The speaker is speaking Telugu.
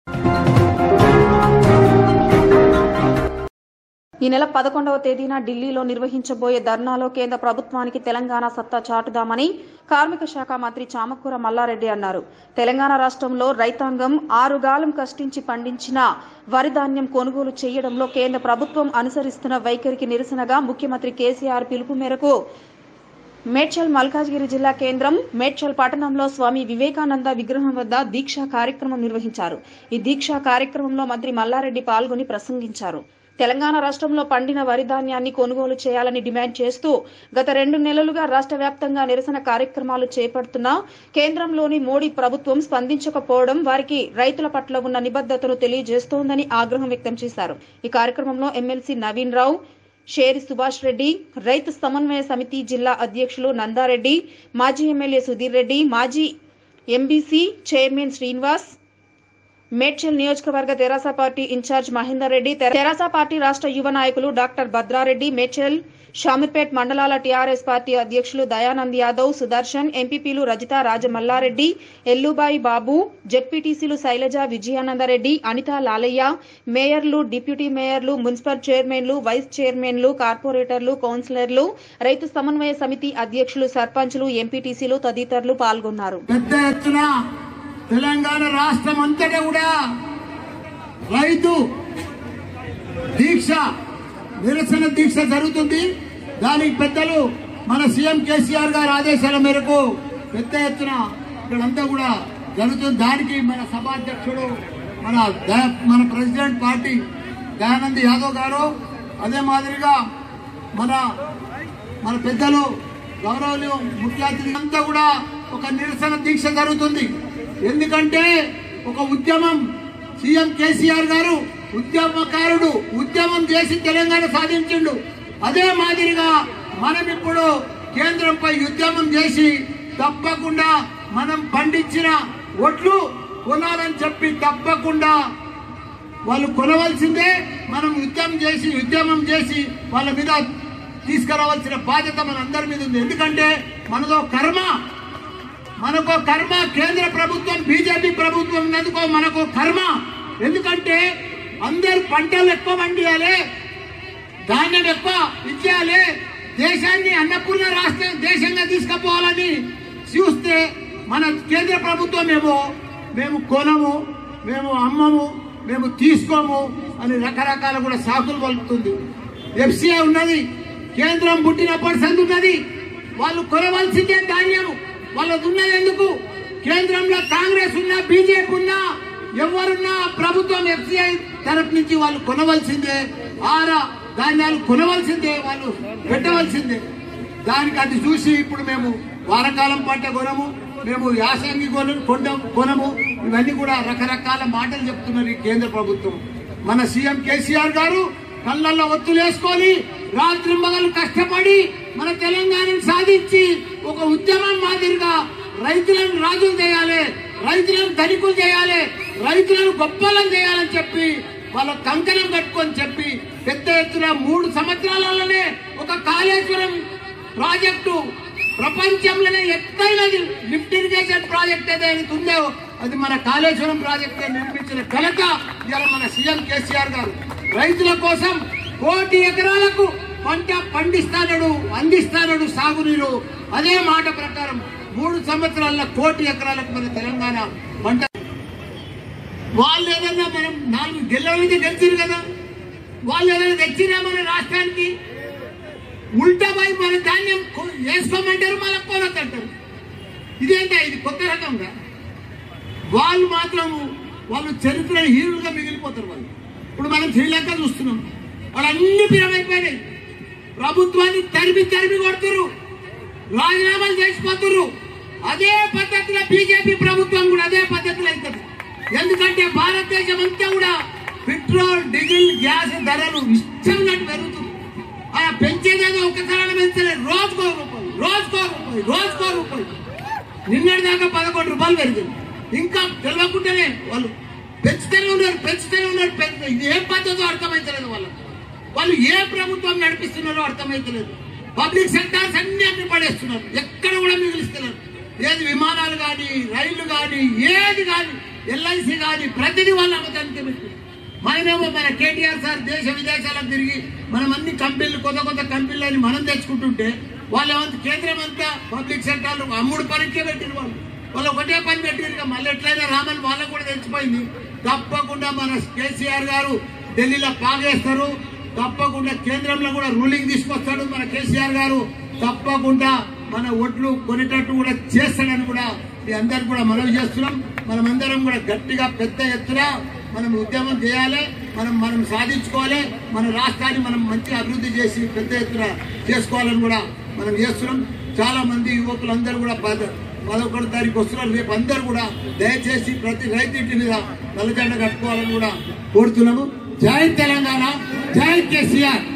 ఈ నెల పదకొండవ తేదీన ఢిల్లీలో నిర్వహించబోయే ధర్నాలో కేంద్ర ప్రభుత్వానికి తెలంగాణ సత్తా చాటుదామని కార్మిక శాఖ మంత్రి చామకూర మల్లారెడ్డి అన్నారు తెలంగాణ రాష్ట్రంలో రైతాంగం ఆరుగాలం కష్టించి పండించిన వరి ధాన్యం కొనుగోలు చేయడంలో కేంద్ర ప్రభుత్వం అనుసరిస్తున్న వైఖరికి నిరసనగా ముఖ్యమంత్రి కేసీఆర్ పిలుపు మేరకు మేడ్చల్ మల్కాజ్గిరి జిల్లా కేంద్రం మేడ్చల్ పట్టణంలో స్వామి వివేకానంద విగ్రహం వద్ద దీక్షా కార్యక్రమం నిర్వహించారు ఈ దీక్షా కార్యక్రమంలో మంత్రి మల్లారెడ్డి పాల్గొని ప్రసంగించారు తెలంగాణ రాష్ట్రంలో పండిన వరి ధాన్యాన్ని కొనుగోలు చేయాలని డిమాండ్ చేస్తూ గత రెండు నెలలుగా రాష్ట్ర వ్యాప్తంగా నిరసన కార్యక్రమాలు చేపడుతున్న కేంద్రంలోని మోడీ ప్రభుత్వం స్పందించకపోవడం వారికి రైతుల పట్ల ఉన్న నిబద్దతను తెలియజేస్తోందని ఆగ్రహం వ్యక్తం చేశారు ఈ కార్యక్రమంలో ఎమ్మెల్సీ నవీన్ రావు షేరి సుభాష్ రెడ్డి రైతు సమన్వయ సమితి జిల్లా అధ్యక్షులు నందారెడ్డి మాజీ ఎమ్మెల్యే సుధీర్ రెడ్డి మాజీ ఎంబీసీ చైర్మన్ శ్రీనివాస్ మేడ్చల్ నియోజకవర్గ తెరాస పార్టీ ఇన్ఛార్జ్ మహేందర్ రెడ్డి తెరాస పార్టీ రాష్ట్ర యువ నాయకులు డాక్టర్ భద్రారెడ్డి మేడ్చల్ షామీర్పేట్ మండలాల టీఆర్ఎస్ పార్టీ అధ్యక్షులు దయానంద్ యాదవ్ సుదర్శన్ ఎంపీపీలు రజిత రాజమల్లారెడ్డి ఎల్లుబాయి బాబు జెడ్పీటీసీలు శైలజ విజయానందరెడ్డి అనిత లాలయ్య మేయర్లు డిప్యూటీ మేయర్లు మున్సిపల్ చైర్మన్లు వైస్ చైర్మన్లు కార్పొరేటర్లు కౌన్సిలర్లు రైతు సమన్వయ సమితి అధ్యక్షులు సర్పంచ్లు ఎంపీటీసీలు తదితరులు పాల్గొన్నారు పెద్ద ఎత్తున తెలంగాణ రాష్ట్రం అంతటా కూడా రైతు దీక్ష నిరసన దీక్ష జరుగుతుంది దానికి పెద్దలు మన సీఎం కేసీఆర్ గారి ఆదేశాల మేరకు పెద్ద ఎత్తున ఇక్కడంతా కూడా జరుగుతుంది దానికి మన సభాధ్యక్షుడు మన దయ- మన ప్రెసిడెంట్ పార్టీ దయానంద్ యాదవ్ గారు అదే మాదిరిగా మన మన పెద్దలు గౌరవులు ముఖ్య అతిథి అంతా కూడా ఒక నిరసన దీక్ష జరుగుతుంది ఎందుకంటే ఒక ఉద్యమం సీఎం కేసీఆర్ గారు ఉద్యమకారుడు ఉద్యమం చేసి తెలంగాణ సాధించిండు అదే మాదిరిగా మనం ఇప్పుడు కేంద్రంపై ఉద్యమం చేసి తప్పకుండా మనం పండించిన ఒట్లు కొనాలని చెప్పి తప్పకుండా వాళ్ళు కొనవలసిందే మనం యుద్ధం చేసి ఉద్యమం చేసి వాళ్ళ మీద తీసుకురావాల్సిన బాధ్యత మన అందరి మీద ఉంది ఎందుకంటే మనదో కర్మ మనకు కర్మ కేంద్ర ప్రభుత్వం బీజేపీ ప్రభుత్వం ఉన్నందుకో మనకు కర్మ ఎందుకంటే అందరు పంటలు ఎక్కువ పండియాలి ధాన్యం ఎక్కువ ఇచ్చేయాలి దేశాన్ని అన్నపూర్ణ రాష్ట్రం దేశంగా తీసుకుపోవాలని చూస్తే మన కేంద్ర ప్రభుత్వం ఏమో మేము కొనము మేము అమ్మము మేము తీసుకోము అని రకరకాల కూడా సాకులు పలుకుతుంది ఎఫ్సిఐ ఉన్నది కేంద్రం పుట్టినప్పటి సంది ఉన్నది వాళ్ళు కొనవలసిందే ధాన్యం వాళ్ళది ఉన్నది ఎందుకు కేంద్రంలో కాంగ్రెస్ ఉన్నా బీజేపీ ఉన్నా ఎవరున్నా ప్రభుత్వం ఎఫ్సిఐ తరఫు నుంచి వాళ్ళు కొనవలసిందే ఆరా ధాన్యాలు కొనవలసిందే వాళ్ళు పెట్టవలసిందే దానికి అది చూసి ఇప్పుడు మేము వారకాలం పంట కొనము మేము యాసంగి కొన కొండం కొనము ఇవన్నీ కూడా రకరకాల మాటలు చెప్తున్నారు ఈ కేంద్ర ప్రభుత్వం మన సీఎం కేసీఆర్ గారు కళ్ళల్లో ఒత్తులు వేసుకొని రాత్రి మగలు కష్టపడి మన తెలంగాణను సాధించి ఒక ఉద్యమం మాదిరిగా రైతులను రాజులు చేయాలి రైతులను ధనికులు చేయాలి రైతులను గొప్పలను చేయాలని చెప్పి వాళ్ళ కంకణం కట్టుకొని చెప్పి పెద్ద ఎత్తున మూడు సంవత్సరాలలోనే ఒక కాళేశ్వరం ప్రాజెక్టు ప్రపంచంలోనే ఎత్తైనది లిఫ్ట్ ఇరిగేషన్ ప్రాజెక్ట్ ఏదైతే ఉందో అది మన కాళేశ్వరం ప్రాజెక్ట్ నిర్మించిన ఘనత ఇవాళ మన సీఎం కేసీఆర్ గారు రైతుల కోసం కోటి ఎకరాలకు పంట పండిస్తానడు అందిస్తానడు సాగునీరు అదే మాట ప్రకారం మూడు సంవత్సరాల కోటి ఎకరాలకు మన తెలంగాణ పంట వాళ్ళు ఏదన్నా మనం నాలుగు గెలవనికి గెలిచారు కదా వాళ్ళు ఏదైనా తెచ్చినా మన రాష్ట్రానికి ఉల్టా పోయి మన ధాన్యం కొ- వేసుకోమంటారు మళ్ళీ కొనొద్దంటారు ఇదేంటా ఇది కొత్త రకంగా వాళ్ళు మాత్రం వాళ్ళు చరిత్ర హీరోలుగా మిగిలిపోతారు వాళ్ళు ఇప్పుడు మనం శ్రీలంక చూస్తున్నాం వాళ్ళు అన్ని పిరమైపోయినాయి ప్రభుత్వాన్ని తరిమి తరిమి కొడుతురు రాజీనామాలు చేసిపోతురు అదే పద్ధతిలో బీజేపీ ప్రభుత్వం కూడా అదే పద్ధతిలో అవుతుంది ఎందుకంటే భారతదేశం అంతా కూడా పెట్రోల్ డీజిల్ గ్యాస్ ధరలు ఇష్టమైనట్టు పెరుగుతుంది ఆ పెంచేదేదో ఒకసారి పెంచలేదు రోజుకో రూపాయి రోజుకో రూపాయి రోజుకో రూపాయి నిన్నటి దాకా పదకొండు రూపాయలు పెరిగింది ఇంకా తెలియకుండానే వాళ్ళు పెంచుతూనే ఉన్నారు పెంచుతూనే ఉన్నారు పెంచు- ఇది ఏం పద్ధతో అర్థమైతలేదు వాళ్ళకి వాళ్ళు ఏ ప్రభుత్వం నడిపిస్తున్నారో అర్థమైతలేదు పబ్లిక్ సెక్టార్స్ అన్ని అన్ని పడేస్తున్నారు ఎక్కడ కూడా మిగిలిస్తున్నారు ఏది విమానాలు కానీ రైళ్లు కానీ ఏది కానీ ఎల్ఐసి కాదు ప్రతిదీ వాళ్ళ అమ్మకానికి పెట్టి మనమేమో మన కేటీఆర్ సార్ దేశ విదేశాలకు తిరిగి మనం అన్ని కంపెనీలు కొత్త కొత్త కంపెనీలు అని మనం తెచ్చుకుంటుంటే వాళ్ళ వంతు కేంద్రం అంతా పబ్లిక్ సెక్టార్లు అమ్ముడు పనికే పెట్టిన వాళ్ళు వాళ్ళు ఒకటే పని పెట్టిరు మళ్ళీ ఎట్లయినా రామని వాళ్ళకు కూడా తెచ్చిపోయింది తప్పకుండా మన కేసీఆర్ గారు ఢిల్లీలో పాగేస్తారు తప్పకుండా కేంద్రంలో కూడా రూలింగ్ తీసుకొస్తాడు మన కేసీఆర్ గారు తప్పకుండా మన ఒట్లు కొనేటట్టు కూడా చేస్తాడని కూడా మీ అందరికి కూడా మనవి చేస్తున్నాం మనమందరం కూడా గట్టిగా పెద్ద ఎత్తున మనం ఉద్యమం చేయాలి మనం మనం సాధించుకోవాలి మన రాష్ట్రాన్ని మనం మంచి అభివృద్ధి చేసి పెద్ద ఎత్తున చేసుకోవాలని కూడా మనం చేస్తున్నాం చాలా మంది యువకులందరూ కూడా పద పదకొండు తారీఖు వస్తున్నారు రేపు అందరూ కూడా దయచేసి ప్రతి రైతు ఇంటి మీద నల్లజెండ కట్టుకోవాలని కూడా కోరుతున్నాము జై తెలంగాణ జై కేసీఆర్